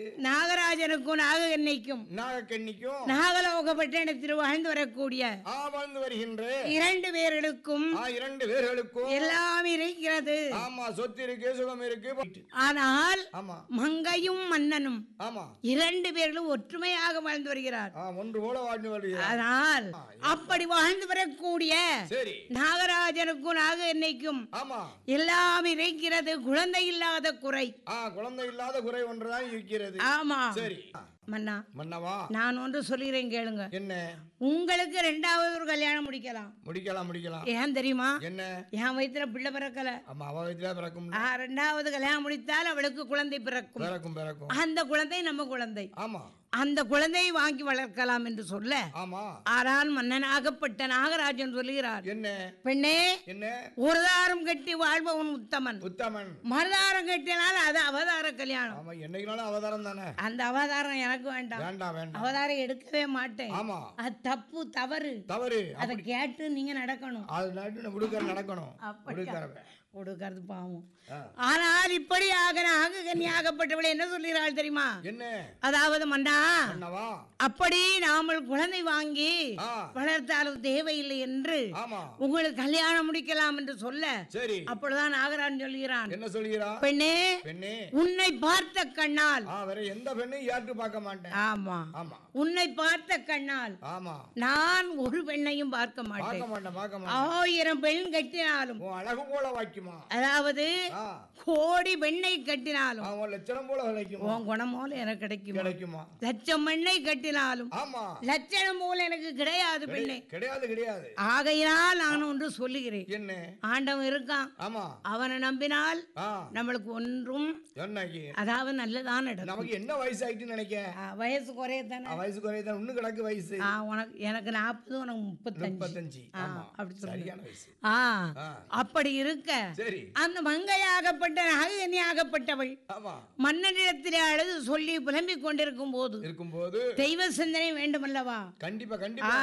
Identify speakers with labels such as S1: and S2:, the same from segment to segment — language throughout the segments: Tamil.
S1: நாகராஜனுக்கும் நாககன்னைக்கும்
S2: நாகக்கண்ணிக்கும்
S1: நாகலோக பட்டணத்தில் வாழ்ந்து வரக்கூடிய
S2: ஆ வாழ்ந்து வருகின்ற
S1: இரண்டு பேர்களுக்கும்
S2: ஆ இரண்டு பேர்களுக்கும்
S1: எல்லாம் இருக்கிறது
S2: ஆமா சொத்து இருக்கு சுகம் இருக்கு
S1: ஆனால்
S2: ஆமா
S1: மங்கையும் மன்னனும்
S2: ஆமா
S1: இரண்டு பேர்களும் ஒற்றுமையாக வாழ்ந்து வருகிறார்
S2: ஆ ஒன்று போல வாழ்ந்து வருகிறார்
S1: ஆனால் அப்படி வாழ்ந்து வரக்கூடிய
S2: சரி
S1: நாகராஜனுக்கும் நாகன்னைக்கும்
S2: ஆமா
S1: எல்லாம் இருக்கிறது குழந்தை இல்லாத குறை
S2: ஆ குழந்தை இல்லாத குறை ஒன்றுதான் இருக்கிறது
S1: ஆமா
S2: சரி ஆ,
S1: மன்னா
S2: மன்னவா
S1: நான் ஒன்று சொல்கிறேன் கேளுங்க
S2: என்ன
S1: உங்களுக்கு ரெண்டாவது ஒரு கல்யாணம் முடிக்கலாம்
S2: முடிக்கலாம் முடிக்கலாம்
S1: ஏன் தெரியுமா
S2: என்ன
S1: என் வயித்துல பிள்ளை பிறக்கல
S2: ஆமா அவ வயிற்றுல பிறக்கும்
S1: ஆ, ரெண்டாவது கல்யாணம் முடித்தால் அவளுக்கு குழந்தை பிறக்கும்
S2: பிறக்கும் பிறக்கும்
S1: அந்த குழந்தை நம்ம குழந்தை
S2: ஆமா
S1: அந்த குழந்தையை வாங்கி வளர்க்கலாம் என்று சொல்ல
S2: ஆமா
S1: ஆனால் மன்னனாகப்பட்ட நாகராஜன் சொல்லுகிறார்
S2: என்ன
S1: பெண்ணே
S2: என்ன
S1: ஒரு தாரம் கட்டி வாழ்பவன் உத்தமன்
S2: உத்தமன்
S1: மறுதாரம் கட்டினால் அது அவதார கல்யாணம்
S2: ஆமா என்னைக்குனாலும் அவதாரம் தானே
S1: அந்த அவதாரம் எனக்கு வேண்டாம்
S2: வேண்டாம் வேண்டாம்
S1: அவதாரம் எடுக்கவே மாட்டேன்
S2: ஆமா
S1: அது தப்பு தவறு
S2: தவறு
S1: அதை கேட்டு நீங்க நடக்கணும்
S2: அது நாட்டு முடுக்கர் நடக்கணும் முடுக்கறவன்
S1: கொடுக்கறது பாவம்
S2: ஆ.
S1: ஆனால் இப்படியாக நாககன்யாகப்பட்டவளை என்ன சொல்கிறாள் தெரியுமா
S2: என்ன
S1: அதாவது மன்னா
S2: அண்ணவா
S1: அப்படி நாமல் குழந்தை வாங்கி
S2: ஆ
S1: வளர்த்தாலும் தேவையில்லை என்று
S2: ஆமா
S1: உங்களுக்கு கல்யாணம் முடிக்கலாம் என்று சொல்ல
S2: சரி
S1: அப்பொழுதுதான் நாகராஜன் சொல்கிறான்
S2: என்ன சொல்கிறா
S1: பெண்ணே
S2: பெண்ணே
S1: உன்னை பார்த்த கண்ணால்
S2: ஆ வேற எந்த பெண்ணையும் ஏற்று பார்க்க மாட்டேன்
S1: ஆமா
S2: ஆமா
S1: உன்னை பார்த்த கண்ணால்
S2: ஆமா
S1: நான் ஒரு பெண்ணையும் பார்க்க மாட்டேன்
S2: பார்க்க மாட்டேன் பார்க்க மாட்டேன்
S1: ஆயிரம் பெண் கட்டினாலும்
S2: உன் அழகு போல வாய்க்குமா
S1: அதாவது
S2: ஆ
S1: கோடி பெண்ணை கட்டினாலும்
S2: ஆ, உன் லட்சணம் போல கிடைக்குமா
S1: உன் குணம் போல எனக்கு கிடைக்கும்
S2: கிடைக்குமா
S1: லட்சம் பெண்ணை கட்டினாலும்
S2: ஆமா
S1: லட்சணம் போல எனக்கு கிடையாது பெண்ணே
S2: கிடையாது கிடையாது
S1: ஆகையினால் நான் ஒன்று சொல்லுகிறேன்
S2: என்ன
S1: ஆண்டவன் இருக்கான்
S2: ஆமா
S1: அவனை நம்பினால்
S2: ஆ
S1: நம்மளுக்கு ஒன்றும்
S2: என்னைக்கு
S1: அதாவது நல்லதான் நடக்கும்
S2: நமக்கு என்ன வயசு ஆயிட்டுன்னு நினைக்க
S1: ஆ, வயசு குறையத்தானே
S2: ஆ, வயசு குறையதான் இன்னும் கிடக்கு வயசு
S1: ஆ உனக்கு எனக்கு நாற்பது உனக்கு முப்பத்தஞ்சு
S2: முப்பத்தஞ்சு
S1: ஆ,
S2: ஆமா
S1: அப்படி சொல்லு
S2: சரியான வயசு
S1: ஆ
S2: ஆ
S1: அப்படி இருக்க
S2: சரி
S1: அந்த மங்கையாகப்பட்ட நாககன்யாகப்பட்டவள்
S2: ஆமா
S1: மன்னனிடத்திலே அழுது சொல்லி புலம்பிக் கொண்டிருக்கும் போது
S2: இருக்கும்போது
S1: தெய்வ சிந்தனை வேண்டுமல்லவா
S2: கண்டிப்பா
S1: ஆ
S2: கண்டிப்பா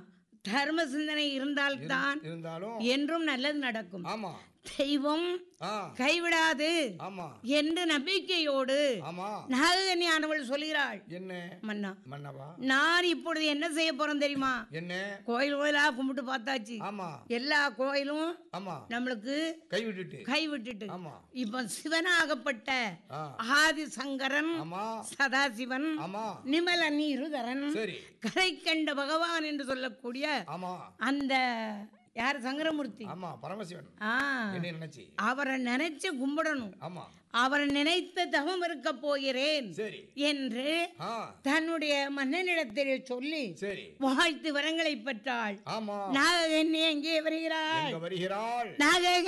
S1: தர்ம சிந்தனை இருந்தால்தான்
S2: இருந்தாலும்
S1: என்றும் நல்லது நடக்கும்
S2: ஆமா
S1: தெய்வம்
S2: ஆ
S1: கைவிடாது
S2: ஆமா
S1: என்று நம்பிக்கையோடு
S2: ஆமா
S1: நாககன்யானவள் சொல்கிறாள்
S2: என்ன
S1: மன்னா
S2: மன்னவா
S1: நான் இப்பொழுது என்ன செய்ய போறேன் தெரியுமா
S2: என்ன
S1: கோயில் கோயிலா கும்பிட்டு பார்த்தாச்சு
S2: ஆமா
S1: எல்லா கோயிலும்
S2: ஆமா
S1: நம்மளுக்கு
S2: கை விட்டுட்டு
S1: கை விட்டுட்டு
S2: ஆமா
S1: இப்ப சிவனாகப்பட்ட
S2: ஆ
S1: ஆதி சங்கரன்
S2: ஆமா
S1: சதாசிவன்
S2: ஆமா
S1: நிமலன் இருதரன்
S2: சரி
S1: கரை கண்ட பகவான் என்று சொல்லக்கூடிய
S2: ஆமா
S1: அந்த யார் சங்கரமூர்த்தி
S2: ஆமா பரமசிவன்
S1: ஆ
S2: என்ன நினைச்சு
S1: அவரை நினைச்சு கும்பிடணும்
S2: ஆமா
S1: அவரை நினைத்த தவம் இருக்க போகிறேன்
S2: சரி
S1: என்று
S2: ஆ
S1: தன்னுடைய மன்னனிடத்திலே சொல்லி
S2: சரி
S1: வாழ்த்து வரங்களை பெற்றாள்
S2: ஆமா
S1: நாககன்னி எங்கே வருகிறாள்
S2: எங்க வருகிறாள்
S1: நாக